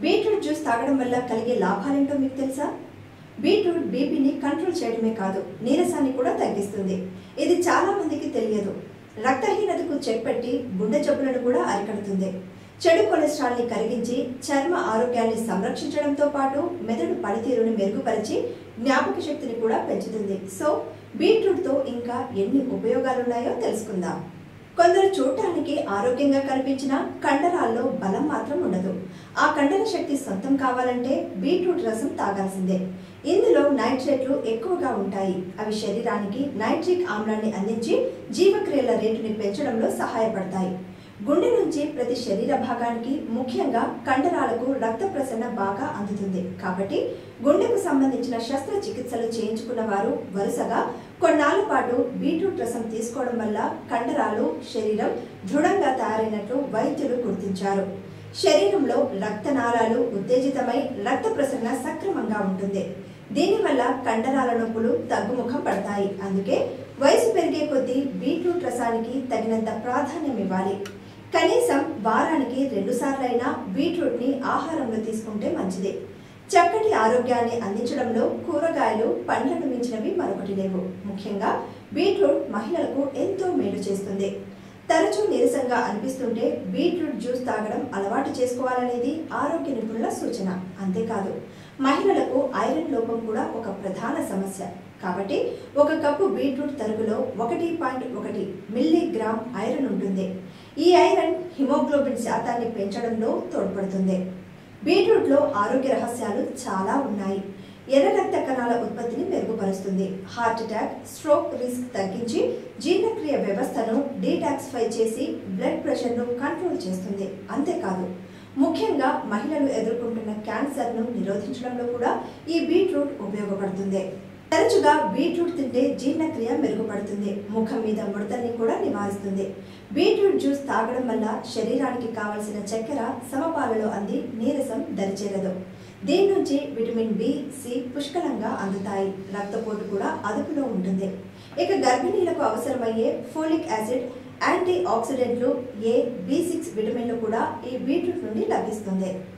beetroot juice తాగడం వల్ల కలిగే లాభాలేంటో మీకు తెలుసా బీట్రూట్ బీపీని కంట్రోల్ చేయడమే కాదు నీరసాన్ని కూడా తగ్గిస్తుంది ఇది చాలా మందికి తెలియదు రక్తహీనతకు చెక్ పెట్టి గుండె జబ్బులను కూడా అరికడుతుంది చెడు కొలెస్ట్రాల్ని కరిగించి చర్మ ఆరోగ్యాన్ని సంరక్షించడంతో పాటు మెదడు పనితీరుని మెరుగుపరిచి జ్ఞాపక శక్తిని కూడా పెంచుతుంది సో బీట్రూట్తో ఇంకా ఎన్ని ఉపయోగాలున్నాయో తెలుసుకుందాం కొందరు చూడటానికి ఆరోగ్యంగా కనిపించిన కండరాల్లో బలం మాత్రం ఉండదు ఆ కండర శక్తి సొంతం కావాలంటే బీట్రూట్ రసం తాగాల్సిందే ఇందులో నైట్రేట్లు ఎక్కువగా ఉంటాయి అవి శరీరానికి నైట్రిక్ ఆమ్లాన్ని అందించి జీవక్రియల రేటుని పెంచడంలో సహాయపడతాయి గుండె నుంచి ప్రతి శరీర భాగానికి ముఖ్యంగా కండరాలకు రక్త ప్రసరణ బాగా అందుతుంది కాబట్టి గుండెకు సంబంధించిన శస్త్రచికిత్సలు చేయించుకున్న వారు వరుసగా కొన్నాళ్ల పాటు బీట్రూట్ రసం తీసుకోవడం వల్ల కండరాలు శరీరం దృఢంగా తయారైనట్లు వైద్యులు గుర్తించారు శరీరంలో రక్తనాళాలు ఉత్తేజితమై రక్త ప్రసరణ సక్రమంగా ఉంటుంది దీనివల్ల కండరాల నొప్పులు తగ్గుముఖం పడతాయి అందుకే వయసు పెరిగే కొద్దీ బీట్రూట్ రసానికి తగినంత ప్రాధాన్యం ఇవ్వాలి కనీసం వారానికి రెండు సార్లైనా బీట్రూట్ ని ఆహారంలో తీసుకుంటే మంచిది చక్కటి ఆరోగ్యాన్ని అందించడంలో కూరగాయలు పండ్లను మించినవి మరొకటి లేవు ముఖ్యంగా బీట్రూట్ మహిళలకు ఎంతో మేలు చేస్తుంది తరచూ నీరసంగా అనిపిస్తుంటే బీట్రూట్ జ్యూస్ తాగడం అలవాటు చేసుకోవాలనేది ఆరోగ్య నిపుణుల సూచన అంతేకాదు మహిళలకు ఐరన్ లోపం కూడా ఒక ప్రధాన సమస్య కాబట్టి ఒక కప్పు బీట్రూట్ తరుగులో ఒకటి పాయింట్ ఒకటి మిల్లీగ్రామ్ ఐరన్ ఉంటుంది ఈ ఐరన్ హిమోగ్లోబిన్ శాతాన్ని పెంచడంలో తోడ్పడుతుంది బీట్రూట్లో ఆరోగ్య రహస్యాలు చాలా ఉన్నాయి ఎర్ర రక్త కణాల ఉత్పత్తిని మెరుగుపరుస్తుంది హార్ట్ అటాక్ స్ట్రోక్ రిస్క్ తగ్గించి జీర్ణక్రియ వ్యవస్థను డీటాక్సిఫై చేసి బ్లడ్ ప్రెషర్ను కంట్రోల్ చేస్తుంది అంతేకాదు ముఖ్యంగా మహిళలు ఎదుర్కొంటున్న క్యాన్సర్ను నిరోధించడంలో కూడా ఈ బీట్రూట్ ఉపయోగపడుతుంది తరచుగా బీట్రూట్ తింటే జీర్ణక్రియ మెరుగుపడుతుంది ముఖం మీద ముడతల్ని కూడా నివారిస్తుంది బీట్రూట్ జ్యూస్ తాగడం వల్ల శరీరానికి కావలసిన చక్కెర సమపాలలో అంది నీరసం దరిచేరదు దీని నుంచి విటమిన్ బి సి పుష్కలంగా అందుతాయి రక్తపోటు కూడా అదుపులో ఉంటుంది ఇక గర్భిణీలకు అవసరమయ్యే ఫోలిక్ యాసిడ్ యాంటీ ఆక్సిడెంట్లు ఏ బి సిక్స్ విటమిన్లు కూడా ఈ బీట్రూట్ నుండి లభిస్తుంది